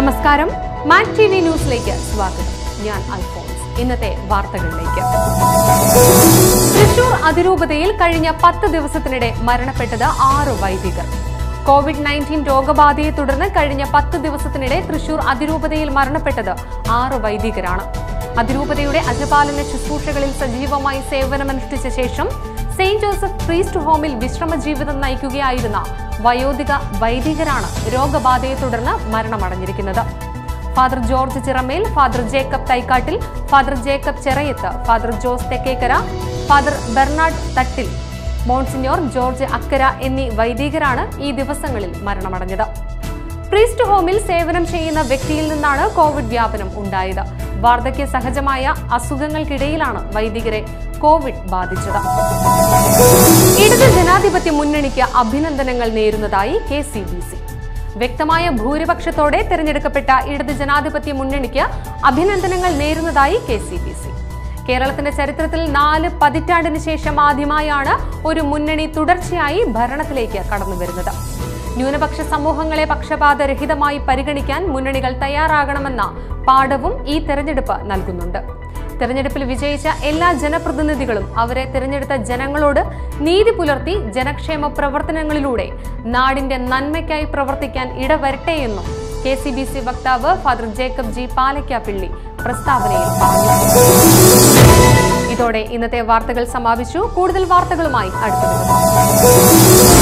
നമസ്കാരം Mac T V ന്യൂസിലേക്ക് സ്വാഗതം ഞാൻ അൽഫോൺസ് ഇന്നത്തെ വാർത്തകളിലേക്ക് തൃശൂർ അതിരൂപതയിൽ കഴിഞ്ഞ പത്ത് ദിവസത്തിനിടെ മരണപ്പെട്ടത് ആറ് വൈദികർ കോവിഡ് നയൻറ്റീൻ രോഗബാധയെ തുടർന്ന് കഴിഞ്ഞ പത്ത് ദിവസത്തിനിടെ തൃശൂർ അതിരൂപതയിൽ മരണപ്പെട്ടത് ആറ് വൈദികരാണ് അതിരൂപതയുടെ അജപാലന ശുശ്രൂഷകളിൽ സജീവമായി സേവനമനുഷ്ഠിച്ച ശേഷം സെയിന്റ് ജോസഫ് പ്രീസ്റ്റ് ഹോമിൽ വിശ്രമ ജീവിതം നയിക്കുകയായിരുന്ന വയോധിക വൈദികരാണ് രോഗബാധയെ തുടർന്ന് മരണമടഞ്ഞിരിക്കുന്നത് father George Chiramel father Jacob Thaikattil father Jacob Cherayath father Jose Thekkekara father Bernard Thattil monsignor George Akkara എന്നീ വൈദികരാണ് ഈ ദിവസങ്ങളിൽ മരണമടഞ്ഞത് പ്രീസ്റ്റ് ഹോമിൽ സേവനം ചെയ്യുന്ന വ്യക്തിയിൽ നിന്നാണ് കോവിഡ് വ്യാപനം ഉണ്ടായത് വാർദ്ധക്യ സഹജമായ അസുഖങ്ങൾക്കിടയിലാണ് വൈദികരെ കോവിഡ് ബാധിച്ചത് ഇടത് ജനാധിപത്യ മുന്നണിക്ക് അഭിനന്ദനങ്ങൾ നേരുന്നതായി കെ സി ബി സി വ്യക്തമായ ഭൂരിപക്ഷത്തോടെ തെരഞ്ഞെടുക്കപ്പെട്ട ഇടത് ജനാധിപത്യ മുന്നണിക്ക് അഭിനന്ദനങ്ങൾ നേരുന്നതായി കെ സി ബി സി കേരളത്തിന്റെ ചരിത്രത്തിൽ നാല് പതിറ്റാണ്ടിന് ശേഷം ആദ്യമായാണ് ഒരു മുന്നണി തുടർച്ചയായി ഭരണത്തിലേക്ക് കടന്നുവരുന്നത് ന്യൂനപക്ഷ സമൂഹങ്ങളെ പക്ഷപാതരഹിതമായി പരിഗണിക്കാൻ മുന്നണികൾ തയ്യാറാകണമെന്ന പാഠവും ഈ തെരഞ്ഞെടുപ്പ് നൽകുന്നുണ്ട് തെരഞ്ഞെടുപ്പിൽ വിജയിച്ച എല്ലാ ജനപ്രതിനിധികളും അവരെ തിരഞ്ഞെടുത്ത ജനങ്ങളോട് നീതി പുലർത്തി ജനക്ഷേമ പ്രവർത്തനങ്ങളിലൂടെ നാടിന്റെ നന്മയ്ക്കായി പ്രവർത്തിക്കാൻ ഇടവരട്ടെയെന്നും കെ സി ബി സി വക്താവ് ഫാദർ ജേക്കബ് ജി പാലക്കാപ്പിള്ളി പ്രസ്താവനയിൽ പറഞ്ഞു ഇതോടെ ഇന്നത്തെ വാർത്തകൾ സമാപിച്ചു കൂടുതൽ വാർത്തകളുമായി അടുത്ത ദിവസം